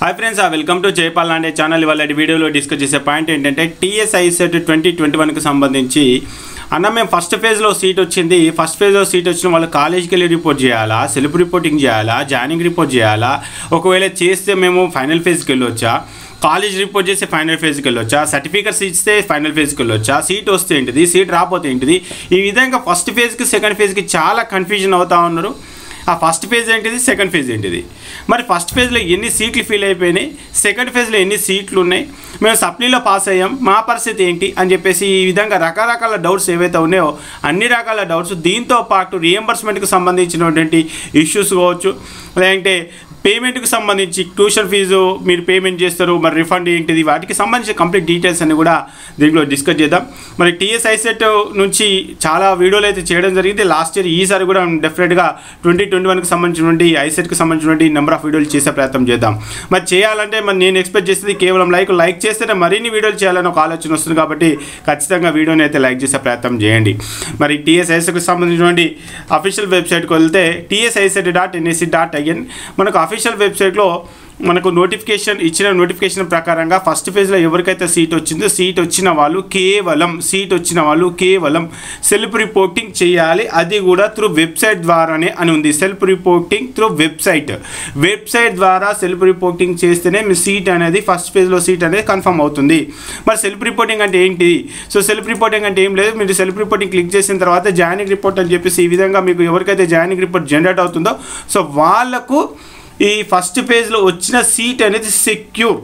hi friends welcome to Jaipal లాంటి channel ఇవాళ వీడియోలో డిస్కస్ చేసే పాయింట్ ఏంటంటే టీఎస్ఐ సెట్ ట్వంటీ ట్వంటీ వన్కి సంబంధించి అన్న మేము ఫస్ట్ ఫేజ్లో సీట్ వచ్చింది ఫస్ట్ ఫేజ్లో సీట్ వచ్చిన వాళ్ళు కాలేజీకి వెళ్ళి రిపోర్ట్ చేయాలా సెల్ఫ్ రిపోర్టింగ్ చేయాలా జాయినింగ్ రిపోర్ట్ చేయాలా ఒకవేళ చేస్తే మేము ఫైనల్ ఫేజ్కి వెళ్ళొచ్చా కాలేజ్ రిపోర్ట్ చేస్తే ఫైనల్ ఫేజ్కి వెళ్ళొచ్చా సర్టిఫికెట్స్ ఇస్తే ఫైనల్ ఫేజ్కి వెళ్ళొచ్చా సీట్ వస్తే ఏంటిది సీట్ రాకపోతే ఏంటిది ఈ విధంగా ఫస్ట్ ఫేజ్కి సెకండ్ ఫేజ్కి చాలా కన్ఫ్యూజన్ అవుతా ఉన్నారు ఆ ఫస్ట్ ఫేజ్ ఏంటిది సెకండ్ ఫేజ్ ఏంటిది మరి ఫస్ట్ ఫేజ్లో ఎన్ని సీట్లు ఫీల్ అయిపోయినాయి సెకండ్ ఫేజ్లో ఎన్ని సీట్లు ఉన్నాయి మేము సప్లీలో పాస్ అయ్యాం మా పరిస్థితి ఏంటి అని చెప్పేసి ఈ విధంగా రకరకాల డౌట్స్ ఏవైతే ఉన్నాయో అన్ని రకాల డౌట్స్ దీంతో పాటు రియంబర్స్మెంట్కి సంబంధించినటువంటి ఇష్యూస్ కావచ్చు లేదంటే పేమెంట్కి సంబంధించి ట్యూషన్ ఫీజు మీరు పేమెంట్ చేస్తారు మరి రిఫండ్ ఏంటిది వాటికి సంబంధించిన కంప్లీట్ డీటెయిల్స్ అన్ని కూడా దీంట్లో డిస్కస్ చేద్దాం మరి టీఎస్ ఐసెట్ నుంచి చాలా వీడియోలు అయితే చేయడం జరిగింది లాస్ట్ ఇయర్ ఈసారి కూడా డెఫినెట్గా ట్వంటీ ట్వంటీ వన్కి సంబంధించినటువంటి ఐసెట్కి సంబంధించినటువంటి నెంబర్ ఆఫ్ వీడియోలు చేసే ప్రయత్నం చేద్దాం మరి చేయాలంటే మరి నేను ఎక్స్పెక్ట్ చేసేది కేవలం లైక్ లైక్ చేస్తేనే మరిన్ని వీడియోలు చేయాలని ఒక ఆలోచన వస్తుంది కాబట్టి ఖచ్చితంగా వీడియోని అయితే లైక్ చేసే ప్రయత్నం చేయండి మరి టీఎస్ ఐసెట్కి సంబంధించినటువంటి అఫీషియల్ వెబ్సైట్కి వెళ్తే TS ICET dot NSC dot IN మనకు అఫీషియల్ వెబ్సైట్లో మనకు నోటిఫికేషన్ ఇచ్చిన నోటిఫికేషన్ ప్రకారంగా ఫస్ట్ ఫేజ్లో ఎవరికైతే సీట్ వచ్చిందో సీట్ వచ్చిన వాళ్ళు కేవలం సీట్ వచ్చిన వాళ్ళు కేవలం సెల్ఫ్ రిపోర్టింగ్ చేయాలి అది కూడా త్రూ వెబ్సైట్ ద్వారానే అని ఉంది self reporting through website website ద్వారా సెల్ఫ్ రిపోర్టింగ్ చేస్తేనే మీ సీట్ అనేది ఫస్ట్ ఫేజ్లో సీట్ అనేది కన్ఫర్మ్ అవుతుంది మరి సెల్ఫ్ రిపోర్టింగ్ అంటే ఏంటి సో సెల్ఫ్ రిపోర్టింగ్ అంటే ఏం లేదు మీరు సెల్ఫ్ రిపోర్టింగ్ క్లిక్ చేసిన తర్వాత జాయినింగ్ రిపోర్ట్ అని చెప్పేసి ఈ విధంగా మీకు ఎవరికైతే జాయినింగ్ రిపోర్ట్ జనరేట్ అవుతుందో సో వాళ్ళకు ఈ ఫస్ట్ పేజ్లో వచ్చిన సీట్ అనేది సెక్యూర్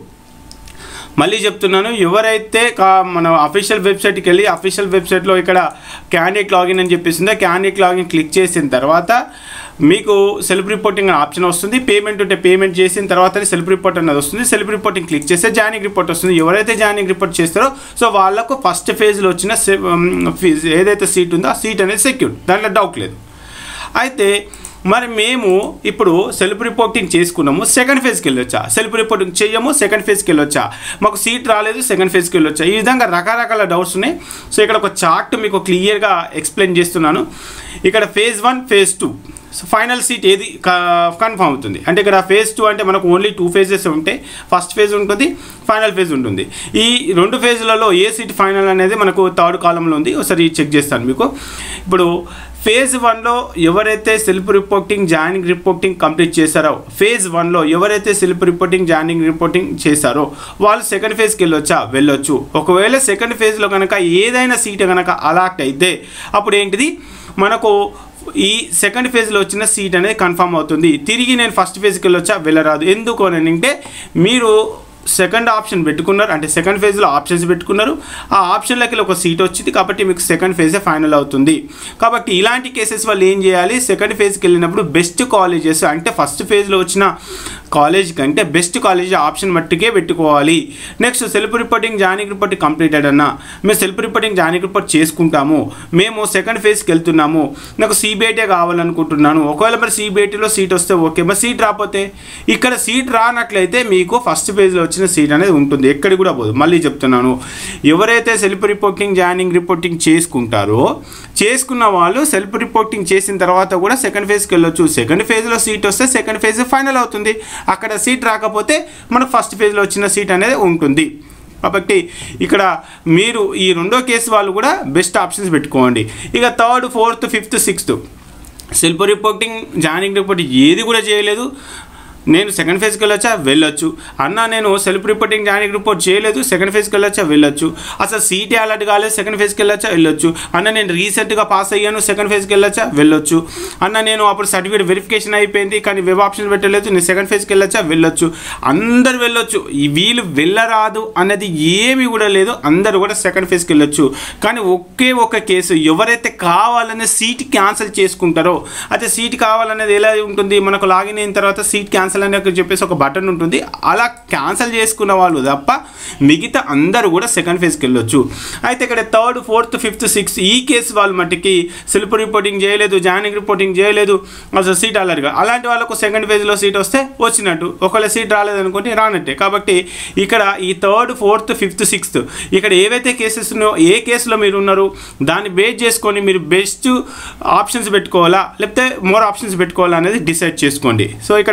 మళ్ళీ చెప్తున్నాను ఎవరైతే కా మన అఫీషియల్ వెబ్సైట్కి వెళ్ళి అఫీషియల్ వెబ్సైట్లో ఇక్కడ క్యాండిడేట్ లాగిన్ అని చెప్పేసిందో క్యాండిడేట్ లాగిన్ క్లిక్ చేసిన తర్వాత మీకు సెల్ఫ్ రిపోర్టింగ్ అనే ఆప్షన్ వస్తుంది పేమెంట్ ఉంటే పేమెంట్ చేసిన తర్వాత సెల్ఫ్ రిపోర్ట్ అనేది వస్తుంది సెల్ఫ్ రిపోర్టింగ్ క్లిక్ చేస్తే జాయినింగ్ రిపోర్ట్ వస్తుంది ఎవరైతే జాయినింగ్ రిపోర్ట్ చేస్తారో సో వాళ్ళకు ఫస్ట్ ఫేజ్లో వచ్చిన సె- ఫీజ్ ఏదైతే సీట్ ఉందో ఆ సీట్ అనేది సెక్యూర్ దాంట్లో డౌట్ లేదు అయితే మరి మేము ఇప్పుడు సెల్ఫ్ రిపోర్టింగ్ చేసుకున్నాము సెకండ్ ఫేజ్కి వెళ్ళొచ్చా సెల్ఫ్ రిపోర్టింగ్ చేయము సెకండ్ ఫేజ్కి వెళ్ళొచ్చా మాకు సీట్ రాలేదు సెకండ్ ఫేజ్కి వెళ్ళొచ్చా ఈ విధంగా రకరకాల డౌట్స్ ఉన్నాయి సో ఇక్కడ ఒక చార్ట్ మీకు క్లియర్గా ఎక్స్ప్లెయిన్ చేస్తున్నాను ఇక్కడ phase one phase two so final seat ఏది కన్ఫర్మ్ అవుతుంది అంటే ఇక్కడ ఫేజ్ టూ అంటే మనకు ఓన్లీ టూ ఫేజెస్ ఉంటాయి ఫస్ట్ ఫేజ్ ఉంటుంది ఫైనల్ ఫేజ్ ఉంటుంది ఈ రెండు ఫేజ్లలో ఏ సీట్ ఫైనల్ అనేది మనకు థర్డ్ కాలంలో ఉంది ఒకసారి చెక్ చేస్తాను మీకు ఇప్పుడు ఫేజ్ వన్లో ఎవరైతే self reporting joining reporting complete చేశారో ఫేజ్ వన్లో ఎవరైతే సెల్ఫ్ రిపోర్టింగ్ జాయినింగ్ రిపోర్టింగ్ చేశారో వాళ్ళు సెకండ్ ఫేజ్కి వెళ్ళొచ్చా వెళ్ళొచ్చు ఒకవేళ సెకండ్ ఫేజ్లో కనుక ఏదైనా సీట్ కనుక అలాట్ అయితే అప్పుడు ఏంటిది మనకు ఈ సెకండ్ ఫేజ్లో వచ్చిన సీట్ అనేది కన్ఫర్మ్ అవుతుంది తిరిగి నేను ఫస్ట్ ఫేజ్కి వెళ్ళొచ్చా వెళ్ళరాదు ఎందుకు అని అంటే మీరు సెకండ్ ఆప్షన్ పెట్టుకున్నారు అంటే సెకండ్ ఫేజ్లో ఆప్షన్స్ పెట్టుకున్నారు ఆ ఆప్షన్లకి ఒక సీట్ వచ్చింది కాబట్టి మీకు సెకండ్ ఫేజే ఫైనల్ అవుతుంది కాబట్టి ఇలాంటి కేసెస్ వాళ్ళు ఏం చేయాలి సెకండ్ ఫేజ్కి వెళ్ళినప్పుడు బెస్ట్ కాలేజెస్ అంటే ఫస్ట్ ఫేజ్లో వచ్చిన కాలేజ్ కంటే బెస్ట్ కాలేజ్ ఆప్షన్ మట్టుకే పెట్టుకోవాలి next self reporting joining report completed అన్న మేము సెల్ఫ్ రిపోర్టింగ్ జాయినింగ్ రిపోర్ట్ చేసుకుంటాము మేము సెకండ్ ఫేజ్కి వెళ్తున్నాము నాకు సిబిఐటీ కావాలనుకుంటున్నాను ఒకవేళ మరి సిబిఐటీలో సీట్ వస్తే ఓకే మరి సీట్ రాకపోతే ఇక్కడ సీట్ రానట్లయితే మీకు ఫస్ట్ పేజ్లో వచ్చిన సీట్ అనేది ఉంటుంది ఎక్కడికి కూడా పోదు మళ్ళీ చెప్తున్నాను ఎవరైతే సెల్ఫ్ రిపోర్టింగ్ జాయినింగ్ రిపోర్టింగ్ చేసుకుంటారో చేసుకున్న వాళ్ళు సెల్ఫ్ రిపోర్టింగ్ చేసిన తర్వాత కూడా సెకండ్ ఫేజ్కి వెళ్ళొచ్చు సెకండ్ ఫేజ్లో సీట్ వస్తే సెకండ్ ఫేజ్ ఫైనల్ అవుతుంది అక్కడ సీట్ రాకపోతే మనకు ఫస్ట్ ఫేజ్లో వచ్చిన సీట్ అనేది ఉంటుంది కాబట్టి ఇక్కడ మీరు ఈ రెండో కేసు వాళ్ళు కూడా బెస్ట్ ఆప్షన్స్ పెట్టుకోండి ఇక third fourth fifth sixth self reporting joining report ఏది కూడా చేయలేదు నేను సెకండ్ ఫేజ్కి వెళ్ళొచ్చా వెళ్ళొచ్చు అన్న నేను సెల్ఫ్ రిపోర్టింగ్ జాయినింగ్ రిపోర్ట్ చేయలేదు సెకండ్ ఫేజ్కి వెళ్ళొచ్చా వెళ్ళొచ్చు అసలు సీట్ అలర్ట్ కాలేదు సెకండ్ ఫేజ్కి వెళ్ళొచ్చా వెళ్ళొచ్చు అన్న నేను రీసెంట్గా పాస్ అయ్యాను సెకండ్ ఫేజ్కి వెళ్ళొచ్చా వెళ్ళొచ్చు అన్న నేను అప్పుడు సర్టిఫికేట్ వెరిఫికేషన్ అయిపోయింది కానీ వెబ్ ఆప్షన్ పెట్టలేదు నేను సెకండ్ ఫేజ్కి వెళ్ళొచ్చా వెళ్ళొచ్చు అందరు వెళ్ళొచ్చు ఈ వీళ్ళు వెళ్ళరాదు అన్నది ఏమి కూడా లేదు అందరు కూడా సెకండ్ ఫేజ్కి వెళ్ళొచ్చు కానీ ఒకే ఒక కేసు ఎవరైతే కావాలనే సీట్ క్యాన్సిల్ చేసుకుంటారో అయితే సీట్ కావాలనేది ఎలా ఉంటుంది మనకు లాగిన్ అయిన తర్వాత సీట్ క్యాన్సిల్ అని చెప్పేసి ఒక బటన్ ఉంటుంది అలా క్యాన్సిల్ చేసుకున్న వాళ్ళు తప్ప మిగతా అందరూ కూడా సెకండ్ ఫేజ్కి వెళ్ళొచ్చు అయితే ఇక్కడ థర్డ్ ఫోర్త్ ఫిఫ్త్ సిక్స్త్ ఈ కేసు వాళ్ళ మట్టికి సెల్ఫ్ రిపోర్టింగ్ చేయలేదు జాయినింగ్ రిపోర్టింగ్ చేయలేదు అసలు సీట్ అలర్గా అలాంటి వాళ్ళకు సెకండ్ ఫేజ్లో సీట్ వస్తే వచ్చినట్టు ఒకవేళ సీట్ రాలేదనుకుంటే రానట్టే కాబట్టి ఇక్కడ ఈ థర్డ్ ఫోర్త్ ఫిఫ్త్ సిక్స్త్ ఇక్కడ ఏవైతే కేసెస్ ఉన్నాయో ఏ కేసులో మీరు ఉన్నారు దాన్ని బేస్ చేసుకొని మీరు బెస్ట్ ఆప్షన్స్ పెట్టుకోవాలా లేకపోతే మోర్ ఆప్షన్స్ పెట్టుకోవాలా అనేది డిసైడ్ చేసుకోండి సో ఇక్కడ మీకు ఫస్ట్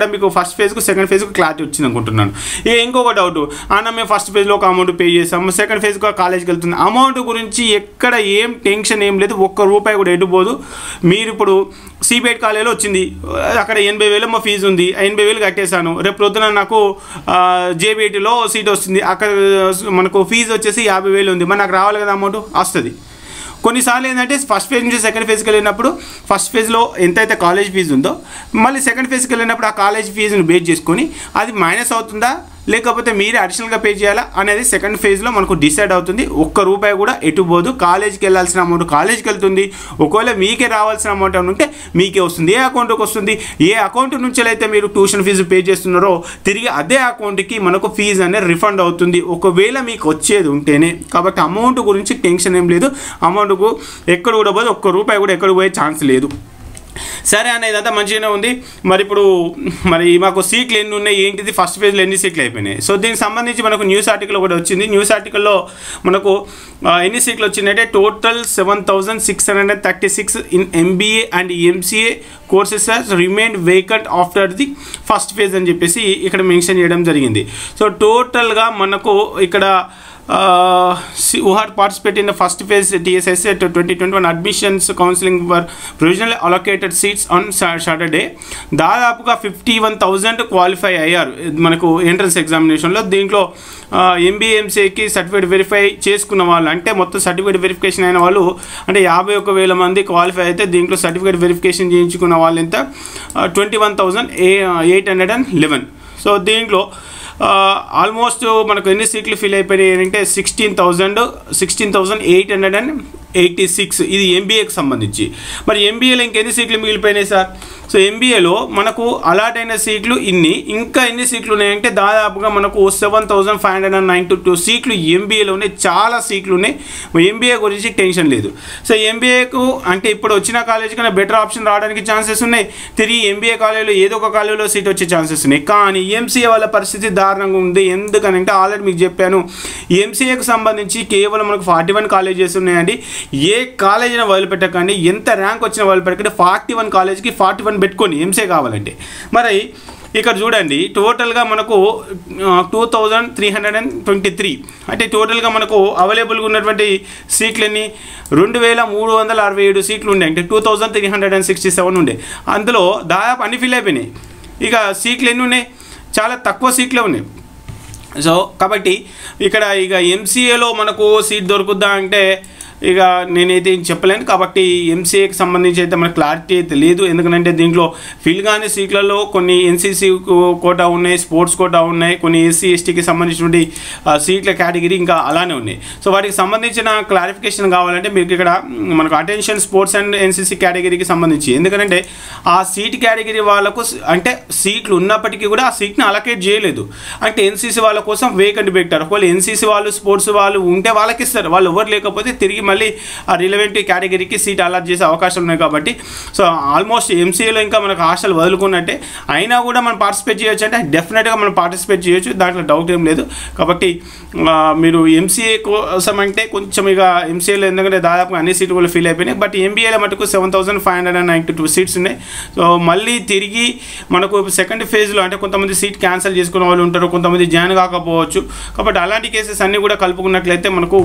ఫస్ట్ ఫేజ్కు సెకండ్ ఫేజ్కు క్లారిటీ వచ్చింది అనుకుంటున్నాను ఇక ఇంకొక డౌట్ అన్న మేము ఫస్ట్ ఫేజ్లో ఒక అమౌంట్ పే చేసాము సెకండ్ ఫేజ్కి కాలేజ్కి వెళ్తుంది అమౌంట్ గురించి ఎక్కడ ఏం టెన్షన్ ఏం లేదు ఒక్క రూపాయి కూడా ఎటుపోదు మీరు ఇప్పుడు సిబిఐటి కాలేజీలో వచ్చింది అక్కడ ఎనభై వేలు మా ఫీజు ఉంది ఆ ఎనభై వేలు కట్టేశాను రేపు ప్రొద్దున నాకు జేబీఐటీలో సీట్ వస్తుంది అక్కడ మనకు ఫీజు వచ్చేసి యాభై వేలు ఉంది మరి నాకు రావాలి కదా అమౌంట్ వస్తుంది కొన్నిసార్లు ఏంటంటే ఫస్ట్ ఫేజ్ నుంచి సెకండ్ ఫేజ్కి వెళ్ళినప్పుడు ఫస్ట్ ఫేజ్లో ఎంతైతే కాలేజ్ ఫీజు ఉందో మళ్ళీ సెకండ్ ఫేజ్కి వెళ్ళినప్పుడు ఆ కాలేజ్ ఫీజుని బేస్ చేసుకొని అది మైనస్ అవుతుందా లేకపోతే మీరే అడిషనల్గా పే చేయాలా అనేది సెకండ్ ఫేజ్లో మనకు డిసైడ్ అవుతుంది ఒక్క రూపాయి కూడా ఎటు పోదు కాలేజీకి వెళ్ళాల్సిన అమౌంట్ కాలేజీకి వెళ్తుంది ఒకవేళ మీకే రావాల్సిన అమౌంట్ అని ఉంటే మీకే వస్తుంది ఏ అకౌంట్కి వస్తుంది ఏ అకౌంట్ నుంచి అయితే మీరు ట్యూషన్ ఫీజు పే చేస్తున్నారో తిరిగి అదే అకౌంట్కి మనకు ఫీజు అనేది రిఫండ్ అవుతుంది ఒకవేళ మీకు వచ్చేది ఉంటేనే కాబట్టి అమౌంట్ గురించి టెన్షన్ ఏం లేదు అమౌంట్కు ఎక్కడ కూడా పోదు ఒక్క రూపాయి కూడా ఎక్కడ పోయే ఛాన్స్ లేదు సరే అన్న ఇదంతా మంచిగానే ఉంది మరి ఇప్పుడు మరి మాకు సీట్లు ఎన్ని ఉన్నాయి ఏంటిది ఫస్ట్ ఫేజ్లో ఎన్ని సీట్లు అయిపోయినాయి సో దీనికి సంబంధించి మనకు న్యూస్ ఆర్టికల్ కూడా వచ్చింది న్యూస్ ఆర్టికల్లో మనకు ఆ, ఎన్ని సీట్లు వచ్చిందంటే total seven thousand six hundred and thirty six in MBA and MCA courses remain vacant after the first phase అని చెప్పేసి ఇక్కడ మెన్షన్ చేయడం జరిగింది సో టోటల్గా మనకు ఇక్కడ uh, see, who had participated in the first phase TSS at 2021 admissions counseling were provisionally allocated seats on Sa- Saturday దాదాపుగా fifty one thousand qualify అయ్యారు మనకు ఎంట్రన్స్ ఎగ్జామినేషన్లో దీంట్లో ఎంబీఎంసీకి సర్టిఫికేట్ వెరిఫై చేసుకున్న వాళ్ళు అంటే మొత్తం సర్టిఫికేట్ వెరిఫికేషన్ అయిన వాళ్ళు అంటే యాభై ఒక వేల మంది క్వాలిఫై అయితే దీంట్లో సర్టిఫికేట్ వెరిఫికేషన్ చేయించుకున్న వాళ్ళు ఎంత twenty one thousand a eight hundred and eleven so దీంట్లో ఆల్మోస్ట్ మనకు ఎన్ని సీట్లు ఫిల్ అయిపోయినాయి అంటే sixteen thousand sixteen thousand eight hundred and eighty six ఇది ఎంబీఏకి సంబంధించి మరి ఎంబీఏలో ఇంకెన్ని సీట్లు మిగిలిపోయినాయి సార్ సో ఎంబీఏలో మనకు అలాట్ అయిన సీట్లు ఇన్ని ఇంకా ఎన్ని సీట్లు ఉన్నాయంటే దాదాపుగా మనకు seven thousand five hundred and ninety two సీట్లు ఎంబీఏలో ఉన్నాయి చాలా సీట్లు ఉన్నాయి ఎంబీఏ గురించి టెన్షన్ లేదు సో ఎంబీఏకు అంటే ఇప్పుడు వచ్చిన కాలేజ్ కన్నా బెటర్ ఆప్షన్ రావడానికి ఛాన్సెస్ ఉన్నాయి తిరిగి ఎంబీఏ కాలేజీలో ఏదో ఒక కాలేజీలో సీట్ వచ్చే ఛాన్సెస్ ఉన్నాయి కానీ ఎంసీఏ వాళ్ళ పరిస్థితి దారుణంగా ఉంది ఎందుకనంటే ఆల్రెడీ మీకు చెప్పాను ఎంసీఏకు సంబంధించి కేవలం మనకు ఫార్టీ వన్ కాలేజెస్ ఉన్నాయండి ఏ కాలేజీని వదిలిపెట్టకండి ఎంత ర్యాంక్ వచ్చినా వదిలిపెట్టకండి ఫార్టీ వన్ కాలేజ్కి ఫార్టీ వన్ పెట్టుకొని ఎంసీఏ కావాలంటే మరి ఇక్కడ చూడండి టోటల్గా మనకు two thousand three hundred and twenty three అంటే టోటల్గా మనకు అవైలబుల్గా ఉన్నటువంటి సీట్లన్నీ రెండు వేల మూడు వందల అరవై ఏడు సీట్లు ఉండే అంటే two thousand three hundred and sixty seven ఉండే అందులో దాదాపు అన్ని ఫిల్ అయిపోయినాయి ఇక సీట్లు ఎన్ని ఉన్నాయి చాలా తక్కువ సీట్లే ఉన్నాయి సో కాబట్టి ఇక్కడ ఇక ఎంసీఏలో మనకు సీట్ దొరుకుద్దా అంటే ఇక నేనైతే ఏం చెప్పలేను కాబట్టి ఎంసీఏకి సంబంధించి అయితే మనకు క్లారిటీ అయితే లేదు ఎందుకంటే దీంట్లో ఫిల్ కాని సీట్లలో కొన్ని ఎన్సీసీ కోటా ఉన్నాయి స్పోర్ట్స్ కోటా ఉన్నాయి కొన్ని ఎస్సీ ఎస్టీకి సంబంధించినటువంటి ఆ, సీట్ల కేటగిరీ ఇంకా అలానే ఉన్నాయి సో వాటికి సంబంధించిన క్లారిఫికేషన్ కావాలంటే మీకు ఇక్కడ మ్, మనకు అటెన్షన్ స్పోర్ట్స్ అండ్ ఎన్సీసీ కేటగిరీకి సంబంధించి ఎందుకంటే ఆ సీట్ కేటగిరీ వాళ్ళకు స్- అంటే సీట్లు ఉన్నప్పటికీ కూడా ఆ సీట్ని అలకేట్ చేయలేదు అంటే ఎన్సీసీ వాళ్ళ కోసం వేకెంట్ పెట్టారు ఒకవేళ ఎన్సీసీ వాళ్ళు స్పోర్ట్స్ వాళ్ళు ఉంటే వాళ్ళకి ఇస్తారు వాళ్ళు ఎవరు లేకపోతే తిరిగి మళ్ళీ ఆ రిలవెంట్ కేటగిరీకి సీట్ అలాట్ చేసే అవకాశాలు ఉన్నాయి కాబట్టి సో ఆల్మోస్ట్ ఎంసీఏలో ఇంకా మనకు హాస్టల్ వదులుకున్నట్టే అయినా కూడా మనం పార్టిసిపేట్ చేయొచ్చు అంటే డెఫినెట్గా మనం పార్టిసిపేట్ చేయొచ్చు దాంట్లో డౌట్ ఏం లేదు కాబట్టి ఆ, మీరు ఎంసీఏ కోసం అంటే కొంచెం ఇక ఎంసీఏలో ఎందుకంటే దాదాపుగా అన్ని సీట్లు కూడా ఫిల్ అయిపోయినాయి బట్ ఎంబీఏలో మటుకు seven thousand five hundred and ninety two seats ఉన్నాయి సో మళ్ళీ తిరిగి మనకు సెకండ్ ఫేజ్లో అంటే కొంతమంది సీట్ క్యాన్సిల్ చేసుకున్న వాళ్ళు ఉంటారు కొంతమంది జాయిన్ కాకపోవచ్చు కాబట్టి అలాంటి కేసెస్ అన్నీ కూడా కలుపుకున్నట్లయితే మనకు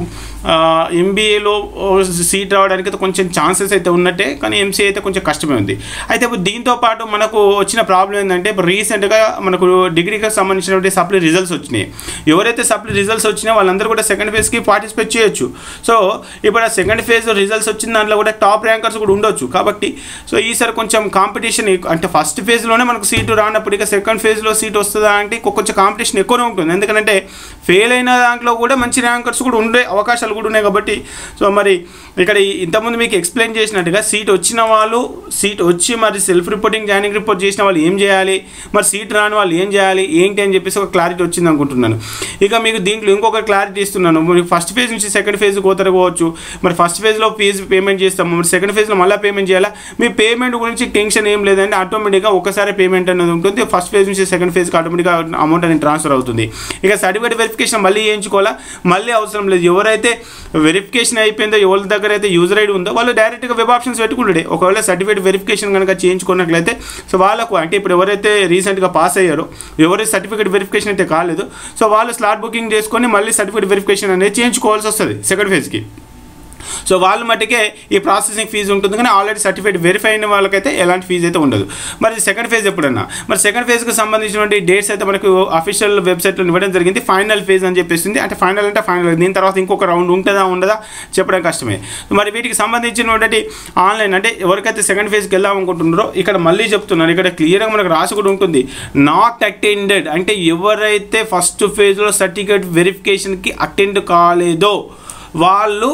ఎంబీఏలో సీట్ రావడానికి అయితే కొంచెం ఛాన్సెస్ అయితే ఉన్నట్టే కానీ ఎంసీఏ అయితే కొంచెం కష్టమే ఉంది అయితే ఇప్పుడు దీంతో పాటు మనకు వచ్చిన ప్రాబ్లం ఏంటంటే ఇప్పుడు రీసెంట్గా మనకు డిగ్రీకి సంబంధించినటువంటి సప్లీ రిజల్ట్స్ వచ్చినాయి ఎవరైతే సప్లీ రిజల్ట్స్ వచ్చినాయో వాళ్ళందరూ కూడా సెకండ్ ఫేజ్కి పార్టిసిపేట్ చేయొచ్చు సో ఇప్పుడు ఆ సెకండ్ ఫేజ్ రిజల్ట్స్ వచ్చిన దాంట్లో కూడా టాప్ ర్యాంకర్స్ కూడా ఉండొచ్చు కాబట్టి సో ఈసారి కొంచెం కాంపిటీషన్ అంటే ఫస్ట్ ఫేజ్లోనే మనకు సీటు రానప్పుడు ఇక సెకండ్ ఫేజ్లో సీట్ వస్తుందా అంటే కొ- కొంచెం కాంపిటీషన్ ఎక్కువనే ఉంటుంది ఎందుకంటే ఫెయిల్ అయిన దాంట్లో కూడా మంచి ర్యాంకర్స్ కూడా ఉండే అవకాశాలు కూడా ఉన్నాయి కాబట్టి సో మరి ఇక్కడ ఈ- ఇంతకుముందు మీకు ఎక్స్ప్లెయిన్ చేసినట్టుగా సీట్ వచ్చిన వాళ్ళు సీట్ వచ్చి మరి సెల్ఫ్ రిపోర్టింగ్ జాయినింగ్ రిపోర్ట్ చేసిన వాళ్ళు ఏం చేయాలి మరి సీట్ రాని వాళ్ళు ఏం చేయాలి ఏంటి అని చెప్పేసి ఒక క్లారిటీ వచ్చింది అనుకుంటున్నాను ఇక మీకు దీంట్లో ఇంకొక క్లారిటీ ఇస్తున్నాను మీరు ఫస్ట్ ఫేజ్ నుంచి సెకండ్ ఫేజ్ కోతరు పోవచ్చు మరి ఫస్ట్ ఫేజ్లో ఫీజు పేమెంట్ చేస్తాము మరి సెకండ్ ఫేజ్లో మళ్ళీ పేమెంట్ చేయాలా మీ పేమెంట్ గురించి టెన్షన్ ఏం లేదంటే ఆటోమేటిక్గా ఒకసారి పేమెంట్ అనేది ఉంటుంది ఫస్ట్ ఫేజ్ నుంచి సెకండ్ ఫేజ్కి ఆటోమేటిక్గా అమౌంట్ అనేది ట్రాన్స్ఫర్ అవుతుంది ఇక సర్టిఫికేట్ వెరిఫికేషన్ మళ్ళీ చేయించుకోవాలా మళ్ళీ అవసరం లేదు ఎవరైతే వెరిఫికేషన్ అయ్యి అయిపోయిందో ఎవరి దగ్గర అయితే యూజర్ ఐడి ఉందో వాళ్ళు డైరెక్ట్గా వెబ్ ఆప్షన్స్ పెట్టుకుంటుండే ఒకవేళ సర్టిఫికేట్ వెరిఫికేషన్ కనుక చేయించుకున్నట్లయితే సో వాళ్ళకు అంటే ఇప్పుడు ఎవరైతే రీసెంట్గా పాస్ అయ్యారో ఎవరైతే సర్టిఫికేట్ వెరిఫికేషన్ అయితే కాలేదు సో వాళ్ళు స్లాట్ బుకింగ్ చేసుకొని మళ్ళీ సర్టిఫికేట్ వెరిఫికేషన్ అనేది చేయించుకోవాల్సి వస్తుంది సెకండ్ ఫేజ్కి సో వాళ్ళ మట్టుకే ఈ ప్రాసెసింగ్ ఫీజు ఉంటుంది కానీ ఆల్రెడీ సర్టిఫికేట్ వెరిఫై అయిన వాళ్ళకైతే ఎలాంటి ఫీజు అయితే ఉండదు మరి సెకండ్ ఫేజ్ ఎప్పుడన్నా మరి సెకండ్ ఫేజ్కి సంబంధించినటువంటి డేట్స్ అయితే మనకు అఫీషియల్ వెబ్సైట్లో ఇవ్వడం జరిగింది ఫైనల్ ఫేజ్ అని చెప్పేసింది అంటే ఫైనల్ అంటే ఫైనల్ దీని తర్వాత ఇంకొక రౌండ్ ఉంటుందా ఉండదా చెప్పడం కష్టమే మరి వీటికి సంబంధించినటువంటి ఆన్లైన్ అంటే ఎవరికైతే సెకండ్ ఫేజ్కి వెళ్దామనుకుంటున్నారో ఇక్కడ మళ్ళీ చెప్తున్నాను ఇక్కడ క్లియర్గా మనకు రాసి కూడా ఉంటుంది నాట్ అటెండెడ్ అంటే ఎవరైతే ఫస్ట్ ఫేజ్లో సర్టిఫికేట్ వెరిఫికేషన్కి అటెండ్ కాలేదో వాళ్ళు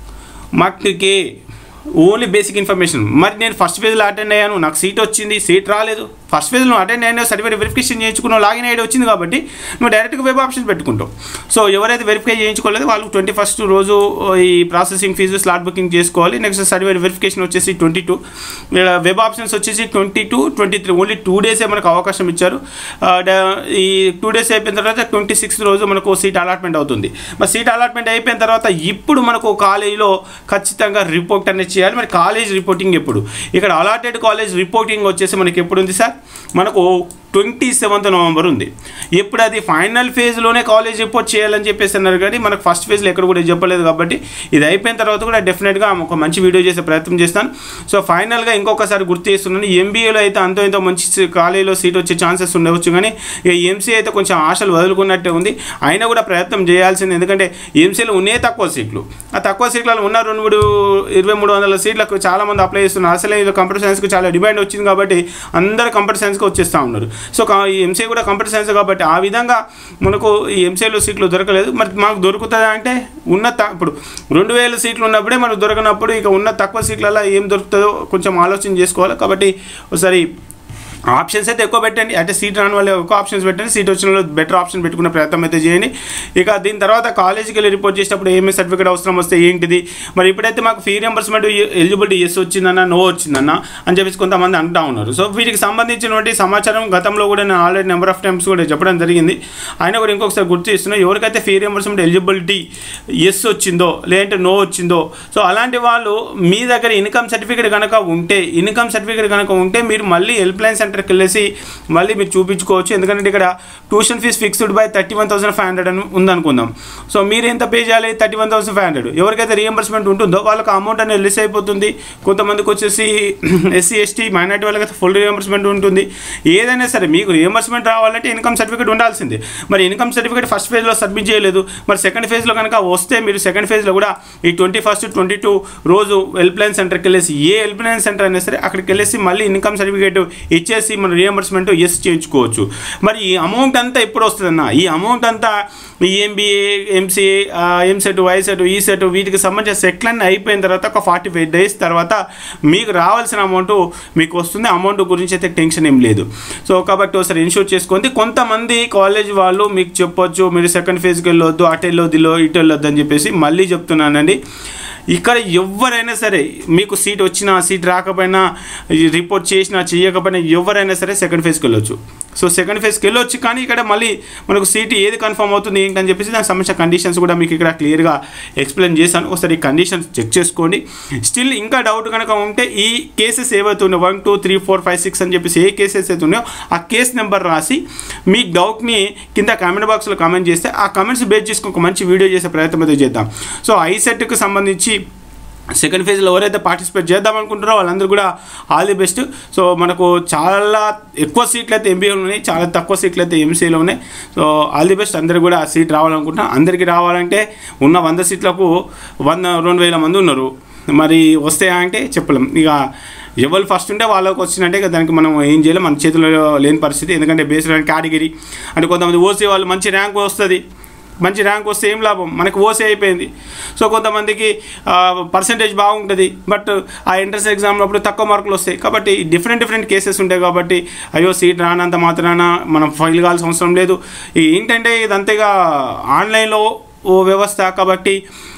మట్టుకే ఓన్లీ బేసిక్ ఇన్ఫర్మేషన్ మరి నేను ఫస్ట్ ఫేజ్లో అటెండ్ అయ్యాను నాకు సీట్ వచ్చింది సీట్ రాలేదు ఫస్ట్ ఫేజ్లో అటెండ్ అయినా సర్టిఫికేట్ వెరిఫికేషన్ చేయించుకున్నావు లాగిన్ ఐడి వచ్చింది కాబట్టి నువ్వు డైరెక్ట్గా వెబ్ ఆప్షన్ పెట్టుకుంటావు సో ఎవరైతే వెరిఫై చేయించుకోలేదు వాళ్ళు ట్వంటీ ఫస్ట్ రోజు ఈ ప్రాసెసింగ్ ఫీజు స్లాట్ బుకింగ్ చేసుకోవాలి నెక్స్ట్ సర్టిఫికేట్ వెరిఫికేషన్ వచ్చేసి ట్వంటీ టూ వెబ్ ఆప్షన్స్ వచ్చేసి twenty two twenty three only two డేసే మనకు అవకాశం ఇచ్చారు ఆ, డ- ఈ టూ డేస్ అయిపోయిన తర్వాత ట్వంటీ సిక్స్త్ రోజు మనకు సీట్ అలాట్మెంట్ అవుతుంది మరి సీట్ అలాట్మెంట్ అయిపోయిన తర్వాత ఇప్పుడు మనకు కాలేజీలో ఖచ్చితంగా రిపోర్ట్ అనేది చేయాలి మరి కాలేజ్ రిపోర్టింగ్ ఎప్పుడు ఇక్కడ అలాటెడ్ కాలేజ్ రిపోర్టింగ్ వచ్చేసి మనకి ఎప్పుడు ఉంది సార్ మనకు ట్వంటీ సెవెంత్ నవంబర్ ఉంది ఇప్పుడు అది ఫైనల్ ఫేజ్లోనే కాలేజ్ రిపోర్ట్ చేయాలని చెప్పేసి అన్నారు కానీ మనకు ఫస్ట్ ఫేజ్లో ఎక్కడ కూడా చెప్పలేదు కాబట్టి ఇది అయిపోయిన తర్వాత కూడా డెఫినెట్గా ఒక మంచి వీడియో చేసే ప్రయత్నం చేస్తాను సో ఫైనల్గా ఇంకొకసారి గుర్తు చేస్తున్నాను ఎంబీఏలో అయితే అంతో ఇంతో మంచి సీ- కాలేజీలో సీట్ వచ్చే ఛాన్సెస్ ఉండవచ్చు కానీ ఇక ఎంసీఏ అయితే కొంచెం ఆశలు వదులుకున్నట్టే ఉంది అయినా కూడా ప్రయత్నం చేయాల్సింది ఎందుకంటే ఎంసీఏలో ఉన్నే తక్కువ సీట్లు ఆ తక్కువ సీట్లలో ఉన్న రెండు మూడు ఇరవై మూడు వందల సీట్లకు చాలా మంది అప్లై చేస్తున్నారు అసలే ఇది కంప్యూటర్ సైన్స్కి చాలా డిమాండ్ వచ్చింది కాబట్టి అందరు కంప్యూటర్ సైన్స్కి వచ్చేస్తూ ఉన్నారు సో కా- ఈ ఎంసీఏ కూడా కంప్యూటర్ సైన్స్ కాబట్టి ఆ విధంగా మనకు ఈ ఎంసీఏలో సీట్లు దొరకలేదు మరి మాకు దొరుకుతుందా అంటే ఉన్న త- ఇప్పుడు రెండు వేల సీట్లు ఉన్నప్పుడే మనకు దొరకనప్పుడు ఇక ఉన్న తక్కువ సీట్లలో ఏం దొరుకుతుందో కొంచెం ఆలోచన చేసుకోవాలి కాబట్టి ఒకసారి ఆప్షన్స్ అయితే ఎక్కువ పెట్టండి అంటే సీట్ రాని వాళ్ళు ఎక్కువ ఆప్షన్స్ పెట్టండి సీట్ వచ్చిన వాళ్ళు బెటర్ ఆప్షన్ పెట్టుకునే ప్రయత్నం అయితే చేయండి ఇక దీని తర్వాత కాలేజీకి వెళ్ళి రిపోర్ట్ చేసేటప్పుడు ఏమేమి సర్టిఫికేట్ అవసరం వస్తే ఏంటిది మరి ఇప్పుడైతే మాకు ఫీ రియంబర్స్మెంట్ ఎలిజిబిలిటీ ఎస్ వచ్చిందన్న నో వచ్చిందన్న అని చెప్పేసి కొంతమంది అంటా ఉన్నారు సో వీటికి సంబంధించినటువంటి సమాచారం గతంలో కూడా నేను ఆల్రెడీ నెంబర్ ఆఫ్ టైమ్స్ కూడా చెప్పడం జరిగింది అయినా కూడా ఇంకొకసారి గుర్తు చేస్తున్నా ఎవరికైతే ఫీ రియంబర్స్మెంట్ ఎలిజిబిలిటీ ఎస్ వచ్చిందో లేదంటే నో వచ్చిందో సో అలాంటి వాళ్ళు మీ దగ్గర ఇన్కమ్ సర్టిఫికేట్ కనుక ఉంటే ఇన్కమ్ సర్టిఫికేట్ కనుక ఉంటే మీరు మళ్ళీ హెల్ప్ లైన్ సెంటర్కి వెళ్ళేసి మళ్ళీ మీరు చూపించుకోవచ్చు ఎందుకంటే ఇక్కడ tuition fee fixed by thirty one thousand five hundred అని ఉందనుకుందాం సో మీరు ఎంత పే చేయాలి thirty one thousand five hundred ఎవరికైతే రియంబర్స్మెంట్ ఉంటుందో వాళ్ళకి అమౌంట్ అనేది రిలీజ్ అయిపోతుంది కొంతమందికి వచ్చేసి ఎస్సీ ఎస్టీ మైనార్టీ వాళ్ళకైతే ఫుల్ రియంబర్స్మెంట్ ఉంటుంది ఏదైనా సరే మీకు రియంబర్స్మెంట్ రావాలంటే ఇన్కమ్ సర్టిఫికేట్ ఉండాల్సిందే మరి ఇన్కమ్ సర్టిఫికేట్ ఫస్ట్ ఫేజ్లో సబ్మిట్ చేయలేదు మరి సెకండ్ ఫేజ్లో కనుక వస్తే మీరు సెకండ్ ఫేజ్లో కూడా ఈ ట్వంటీ ఫస్ట్ ట్వంటీ టూ రోజు హెల్ప్ లైన్ సెంటర్కి వెళ్ళేసి ఏ హెల్ప్ లైన్ సెంటర్ అయినా సరే అక్కడికి వెళ్ళేసి మళ్ళీ ఇన్కమ్ సర్టిఫికేట్ ఇచ్చేసి మన రియంబర్స్మెంట్ ఎస్ చేయించుకోవచ్చు మరి ఈ అమౌంట్ అంతా ఎప్పుడు వస్తుందన్న ఈ అమౌంట్ అంతా ఈ ఎంబీఏ ఎంసీఏ ఎంసెట్ వైసెట్ ఈ సెట్ వీటికి సంబంధించిన సెట్లన్నీ అయిపోయిన తర్వాత ఒక ఫార్టీ ఫైవ్ డేస్ తర్వాత మీకు రావాల్సిన అమౌంట్ మీకు వస్తుంది అమౌంట్ గురించి అయితే టెన్షన్ ఏం లేదు సో కాబట్టి ఒకసారి ఇన్షూర్ చేసుకోండి కొంతమంది కాలేజ్ వాళ్ళు మీకు చెప్పొచ్చు మీరు సెకండ్ ఫేజ్కి వెళ్ళొద్దు అటు వెళ్ళొద్దు ఇలో ఇటు వెళ్ళొద్దు అని చెప్పేసి మళ్ళీ చెప్తున్నానండి ఇక్కడ ఎవరైనా సరే మీకు సీట్ వచ్చినా సీట్ రాకపోయినా ఈ రిపోర్ట్ చేసినా చేయకపోయినా ఎవరైనా సరే సెకండ్ ఫేజ్కి వెళ్ళొచ్చు సో సెకండ్ ఫేజ్కి వెళ్ళొచ్చు కానీ ఇక్కడ మళ్ళీ మనకు సీట్ ఏది కన్ఫర్మ్ అవుతుంది ఏంటని చెప్పేసి దానికి సంబంధించిన కండిషన్స్ కూడా మీకు ఇక్కడ క్లియర్గా ఎక్స్ప్లెయిన్ చేశాను ఒకసారి ఈ కండిషన్స్ చెక్ చేసుకోండి స్టిల్ ఇంకా డౌట్ కనుక ఉంటే ఈ కేసెస్ ఏవైతే ఉన్నాయో one two three four five six అని చెప్పేసి ఏ కేసెస్ అయితే ఉన్నాయో ఆ కేస్ నెంబర్ రాసి మీ డౌట్ని కింద కామెంట్ బాక్స్లో కామెంట్ చేస్తే ఆ కామెంట్స్ బేస్ చేసుకుని ఒక మంచి వీడియో చేసే ప్రయత్నం అయితే చేద్దాం సో ఐసెట్కి సంబంధించి సెకండ్ ఫేజ్లో ఎవరైతే పార్టిసిపేట్ చేద్దాం అనుకుంటారో వాళ్ళందరూ కూడా ఆల్ ది బెస్ట్ సో మనకు చాలా ఎక్కువ సీట్లు అయితే ఎంబీఏలో ఉన్నాయి చాలా తక్కువ సీట్లు అయితే ఎంసీలో ఉన్నాయి సో ఆల్ ది బెస్ట్ అందరికీ కూడా ఆ సీట్ రావాలనుకుంటున్నా అందరికీ రావాలంటే ఉన్న వంద సీట్లకు వంద రెండు వేల మంది ఉన్నారు మరి వస్తాయా అంటే చెప్పలేం ఇక ఎవరు ఫస్ట్ ఉంటే వాళ్ళకి వచ్చినట్టే ఇక దానికి మనం ఏం చేయలేం మన చేతిలో లేని పరిస్థితి ఎందుకంటే బేస్డ్ కేటగిరీ అంటే కొంతమంది ఓసీ వాళ్ళు మంచి ర్యాంక్ వస్తుంది మంచి ర్యాంక్ వస్తే ఏం లాభం మనకు ఓసీ అయిపోయింది సో కొంతమందికి పర్సంటేజ్ బాగుంటుంది బట్ ఆ ఎంట్రన్స్ ఎగ్జామ్లో అప్పుడు తక్కువ మార్కులు వస్తాయి కాబట్టి డిఫరెంట్ డిఫరెంట్ కేసెస్ ఉంటాయి కాబట్టి అయ్యో సీట్ రానంత మాత్రాన మనం ఫైల్ కావాల్సిన అవసరం లేదు ఈ ఏంటంటే ఇదంతేగా ఆన్లైన్లో ఓ వ్యవస్థ కాబట్టి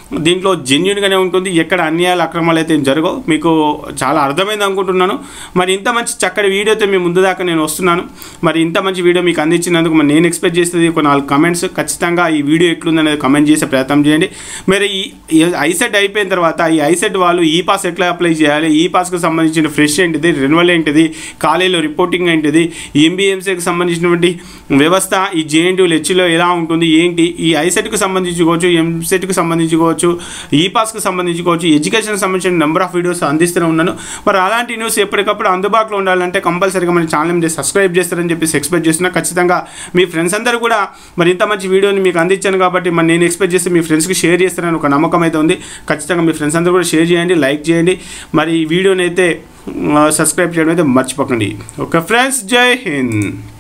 దీంట్లో జెన్యున్గానే ఉంటుంది ఎక్కడ అన్యాయాలు అక్రమాలు అయితే ఏం జరగవు మీకు చాలా అర్థమైంది అనుకుంటున్నాను మరి ఇంత మంచి చక్కటి వీడియోతో మీ ముందు దాకా నేను వస్తున్నాను మరి ఇంత మంచి వీడియో మీకు అందించినందుకు మరి నేను ఎక్స్పెక్ట్ చేసేది ఒక నాలుగు కమెంట్స్ ఖచ్చితంగా ఈ వీడియో ఎట్లుందనేది కమెంట్ చేసే ప్రయత్నం చేయండి మరి ఈ ఐసెట్ అయిపోయిన తర్వాత ఈ ఐసెట్ వాళ్ళు ఈ పాస్ ఎట్లా అప్లై చేయాలి ఈ పాస్కి సంబంధించిన ఫ్రెష్ ఏంటిది రెన్యువల్ ఏంటిది కాలేజీలో రిపోర్టింగ్ ఏంటిది ఎంబీఎంసీకి సంబంధించినటువంటి వ్యవస్థ ఈ జేఎన్టీలు హెచ్లో ఎలా ఉంటుంది ఏంటి ఈ ఐసెట్కి సంబంధించుకోవచ్చు ఎంసెట్కి సంబంధించుకోవచ్చు ఈ పాస్కి సంబంధించుకోవచ్చు ఎడ్యుకేషన్కి సంబంధించిన నెంబర్ ఆఫ్ వీడియోస్ అందిస్తూనే ఉన్నాను మరి అలాంటి న్యూస్ ఎప్పటికప్పుడు అందుబాటులో ఉండాలంటే కంపల్సరీగా మన ఛానల్ మీద సబ్స్క్రైబ్ చేస్తారని చెప్పేసి ఎక్స్పెక్ట్ చేస్తున్నా ఖచ్చితంగా మీ ఫ్రెండ్స్ అందరూ కూడా మరి ఇంత మంచి వీడియోని మీకు అందించాను కాబట్టి మరి నేను ఎక్స్పెక్ట్ చేస్తే మీ ఫ్రెండ్స్కి షేర్ చేస్తారని ఒక నమ్మకం అయితే ఉంది ఖచ్చితంగా మీ ఫ్రెండ్స్ అందరూ కూడా షేర్ చేయండి లైక్ చేయండి మరి ఈ వీడియోని అయితే సబ్స్క్రైబ్ చేయడం అయితే మర్చిపోకండి ఓకే ఫ్రెండ్స్ జై హింద్